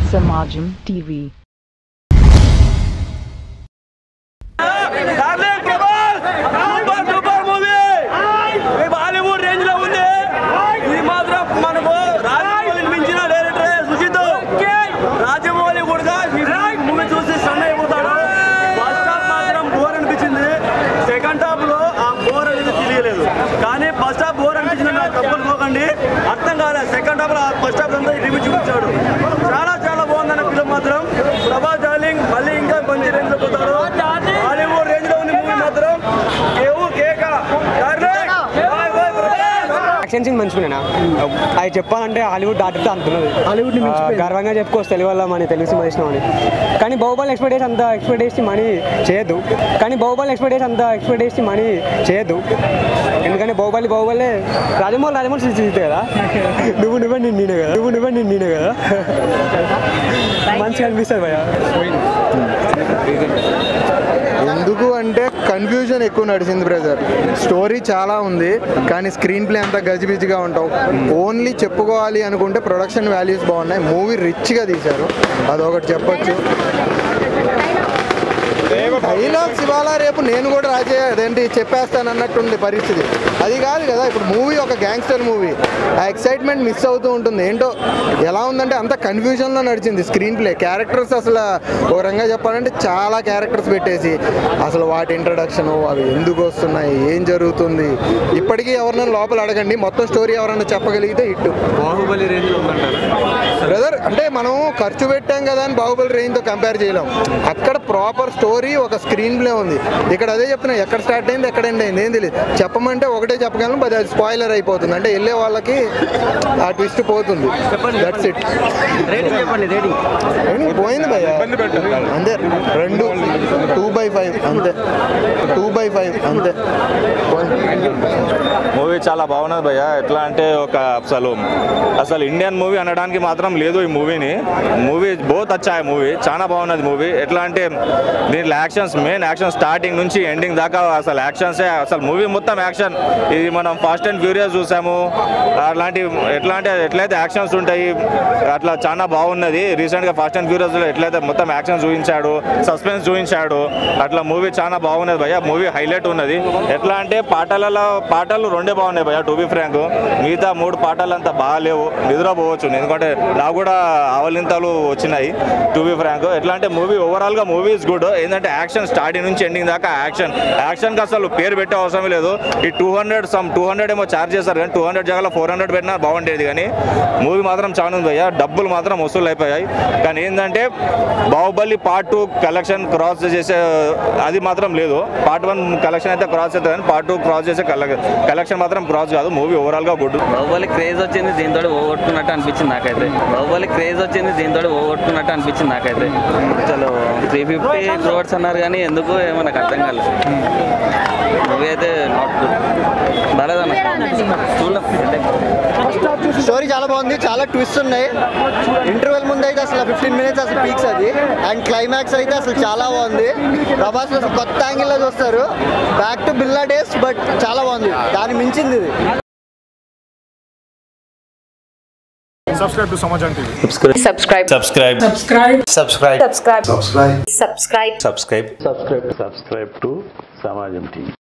Samajam TV. Darling Prabhas super super movie ఈ Bollywood range లో ఉంది ఇది మాత్రం మనకు రాజమౌళి మించిన డైరెక్టర్ సుజిత్ రాజమౌళి కూడా ఈ మూవీ చూసి సన్న అయిపోతాడు ఫస్ట్ హాఫ్ మాత్రం బోర్ అనిపించింది సెకండ్ హాఫ్ లో ఆ బోర్ అనేది తెలియలేదు కానీ ఫస్ట్ హాఫ్ బోర్ అనిపించింది నాకు తప్పులు పోకండి అర్థం కాలేదు సెకండ్ హాఫ్ లో ఫస్ట్ హాఫ్ అంతా రివ్యూ చూపించాడు చాలా చాలా బాగుందన్న ఫిలిం మాత్రం ప్రభాస్ డార్లింగ్ మళ్ళీ ఇంకా మంచి రేంజ్ లో పోతాడు హాలీవుడ్ రేంజ్ లో ఉంది మూవీ మాత్రం కేవు కేక darling boy boy Prabhas action scene మంచిగా అది చెప్పాలంటే హాలీవుడ్ దాటితే అంటున్నది హాలీవుడ్ ని మించిపోయింది. గర్వంగా చెప్పుకోవచ్చు తెలుగు వల్ల మన తెలుగు సినిమా చేసినామని కానీ బాహుబలి ఎక్స్పెక్ట్ చేసి అంత ఎక్స్పెక్ట్ చేసి మనీ చేయొద్దు కానీ బాహుబలి ఎక్స్పెక్ట్ చేసి అంత ఎక్స్పెక్ట్ చేసి మనీ చేయొద్దు ఎందుకంటే బాహుబలి బాహుబలి రాజమౌళి రాజమౌళి చూసి కదా నువ్వు నువ్వే నేను నేనే కదా నువ్వు నువ్వే నేను నేనే కదా మంచిగా అనిపిస్తుంది భయ ఎందుకు అంటే కన్ఫ్యూజన్ ఎక్కువ నడిచింది బ్రదర్ స్టోరీ చాలా ఉంది కానీ స్క్రీన్ ప్లే అంతా గజిబిజిగా ఉంటాం ఓన్లీ చెప్పుకోవాలి అనుకుంటే ప్రొడక్షన్ వాల్యూస్ బాగున్నాయి మూవీ రిచ్గా తీశారు అదొకటి చెప్పొచ్చు డైలాగ్స్ ఇవాళ రేపు నేను కూడా రాజే అదేంటి చెప్పేస్తాను అన్నట్టుంది పరిస్థితి అది కాదు కదా ఇప్పుడు మూవీ ఒక గ్యాంగ్స్టర్ మూవీ ఆ ఎక్సైట్మెంట్ మిస్ అవుతూ ఉంటుంది ఏంటో ఎలా ఉందంటే అంత కన్ఫ్యూజన్లో నడిచింది స్క్రీన్ ప్లే క్యారెక్టర్స్ అసలు ఒక రంగా చెప్పాలంటే చాలా క్యారెక్టర్స్ పెట్టేసి అసలు వాటి ఇంట్రడక్షన్ అవి ఎందుకు వస్తున్నాయి ఏం జరుగుతుంది ఇప్పటికీ ఎవరినైనా లోపల అడగండి మొత్తం స్టోరీ ఎవరైనా చెప్పగలిగితే హిట్ బాహుబలి రేంజ్ లో బ్రదర్ అంటే మనం ఖర్చు పెట్టాం కదా అని బాహుబలి రేంజ్తో కంపేర్ చేయలేం అక్కడ ప్రాపర్ స్టోరీ ఒక స్క్రీన్ ప్లే ఉంది ఇక్కడ అదే చెప్తున్నా ఎక్కడ స్టార్ట్ అయింది ఎక్కడ ఎండ్ అయింది ఏం తెలియదు చెప్పమంటే ఒకటే చెప్పగలను బట్ అది స్పాయిలర్ అయిపోతుంది అంటే వెళ్ళే వాళ్ళకి ఆ ట్విస్ట్ పోతుంది దట్స్ ఇట్ రేటింగ్ చెప్పండి రేటింగ్ పోయింది భయ్య అంతే రెండు టూ బై ఫైవ్ అంతే టూ బై ఫైవ్ అంతే పోయింది మూవీ చాలా బాగున్నది భయ్య ఎట్లా అంటే ఒక అసలు అసలు ఇండియన్ మూవీ అనడానికి మాత్రం లేదు ఈ మూవీని మూవీ బోత్ వచ్చాయి మూవీ చాలా బాగున్నది మూవీ ఎట్లా అంటే దీంట్లో యాక్షన్స్ మెయిన్ యాక్షన్ స్టార్టింగ్ నుంచి ఎండింగ్ దాకా అసలు యాక్షన్సే అసలు మూవీ మొత్తం యాక్షన్ ఇది మనం ఫాస్ట్ అండ్ ఫ్యూరియస్ చూసాము అట్లాంటి ఎట్లా అంటే ఎట్లయితే యాక్షన్స్ ఉంటాయి అట్లా చాలా బాగున్నది రీసెంట్గా ఫాస్ట్ అండ్ ఫ్యూరియస్లో ఎట్లయితే మొత్తం యాక్షన్ చూపించాడు సస్పెన్స్ చూపించాడు అట్లా మూవీ చాలా బాగున్నది భయ్య మూవీ హైలైట్ ఉన్నది ఎట్లా అంటే పాటలలో పాటలు రెండే బాగున్నాయి భయ్య టు బి ఫ్రాంక్ మిగతా మూడు పాటలు అంతా బాగాలేవు నిద్రపోవచ్చు ఎందుకంటే నాకు కూడా ఆవలింతలు వచ్చినాయి టు బి ఫ్రాంక్ ఎట్లా అంటే మూవీ ఓవరాల్గా మూవీ ఇస్ గుడ్ ఏంటంటే యాక్షన్ స్టార్టింగ్ నుంచి ఎండింగ్ దాకా యాక్షన్ యాక్షన్కి అసలు పేరు పెట్టే అవసరం లేదు ఈ two hundred some two hundred ఏమో ఛార్జ్ చేస్తారు కానీ టూ హండ్రెడ్ జగల ఫోర్ హండ్రెడ్ పెట్టినా బాగుండేది కానీ మూవీ మాత్రం చాలా ఉంది భయ్య డబ్బులు మాత్రం వసూలు అయిపోయాయి కానీ ఏంటంటే Baahubali part two collection cross చేసే అది మాత్రం లేదు పార్ట్ వన్ కలెక్షన్ అయితే క్రాస్ అవుతుంది కానీ పార్ట్ టూ క్రాస్ చేసే కలెక్షన్ మాత్రం క్రాస్ కాదు మూవీ ఓవరాల్గా గుడ్ బాహుబలి క్రేజ్ వచ్చింది దీంతో ఓగొట్టుకున్నట్టు అనిపించింది నాకైతే బాహుబలి క్రేజ్ వచ్చింది దీంతో ఓగొట్టుకున్నట్టు అనిపించింది నాకైతే అసలు త్రీ ఫిఫ్టీ క్రోడ్స్ అన్నారు కానీ ఎందుకు ఏమో నాకు అర్థం కాలేదు మూవీ అయితే నాట్ గుడ్ బాలేదన్న చూడలేం స్టోరీ చాలా బాగుంది చాలా ట్విస్ట్ ఉన్నాయి ఇంటర్వెల్ ముందు అయితే అసలు ఫిఫ్టీన్ మినిట్స్ అసలు పీక్స్ అది అండ్ క్లైమాక్స్ అయితే అసలు చాలా బాగుంది ప్రభాస్ అసలు కొత్త యాంగిల్లో చూస్తారు back to Billa days but చాలా బాగుంది దాని మించింది ఇది subscribe to Samajam TV. subscribe Subscribe. subscribe subscribe subscribe Subscribe to Samajam TV.